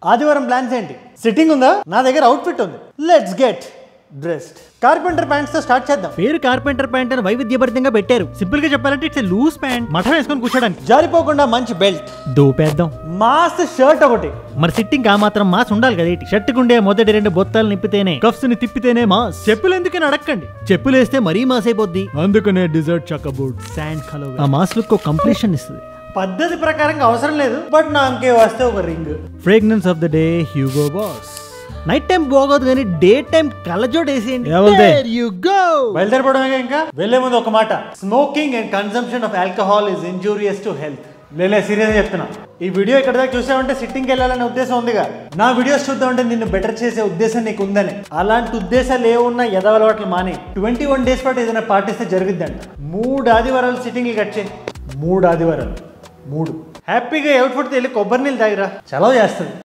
ఆదివారం ప్లాన్స్ ఏంటి సిట్టింగ్ ఉందా నా దగ్గర అవుట్ఫిట్ ఉంది let's get dressed carpenter pants తో స్టార్ట్ చేద్దాం పేరు కార్పెంటర్ ప్యాంట్ అని వైవిధ్యభరితంగా పెట్టారు సింపుల్ గా చెప్పాలంటే ఇట్స్ లూజ్ ప్యాంట్ మఠం వేసుకొని కూర్చోడానికి జారిపోకుండా మంచి బెల్ట్ దోపేద్దాం మాస్ షర్ట్ ఒకటి మరి సిట్టింగ్ ఆ మాత్రం మాస్ ఉండాలి కదా షర్ట్ కుండే మొదటి రెండు బొత్తాలు నిప్పితేనే కఫ్స్ ని తిప్పితేనే మాస్ చెప్పులు ఎందుకని అడక్కండి చెప్పులు వేస్తే మరీ మాస్ అయిపోద్ది అందుకనే డిజర్ట్ చక్క బూట్ శాండ్ కలో ఆ మాస్ లుక్ కంప్లీషన్ ఇస్తుంది పద్ధతి ప్రకారంగా అవసరం లేదు బట్ నాకే వస్తే ఒక ring fragrance of the day Hugo Boss night time బాగోదు కానీ డే టైం కళ్ళజోడు వేసేయండి యు గో బయలుదేరిపోవడమే ఇంకా వెళ్లే ముందు ఒక మాట smoking and consumption of alcohol is injurious to health లేలే సీరియస్ చెప్తున్నా ఈ వీడియో ఇక్కడ దాకా చూసావంటే సిట్టింగ్కి వెళ్ళాలనే ఉద్దేశం ఉందిగా నా వీడియోస్ చూద్దామంటే నిన్ను బెటర్ చేసే ఉద్దేశం నీకు ఉందని అలాంటి ఉద్దేశాలు ఏమున్నా ఎదవలవాట్లు మాని ట్వంటీ వన్ డేస్ పాటు ఏదైనా పాటిస్తే జరుగుద్దంట మూడు ఆదివారాలు సిట్టింగ్లు కట్ చేయి మూడు ఆదివారాలు మూడు హ్యాపీగా అవుట్ఫుట్ వెళ్ళి కొబ్బరి నీళ్ళు తాగిరా చలవ చేస్తుంది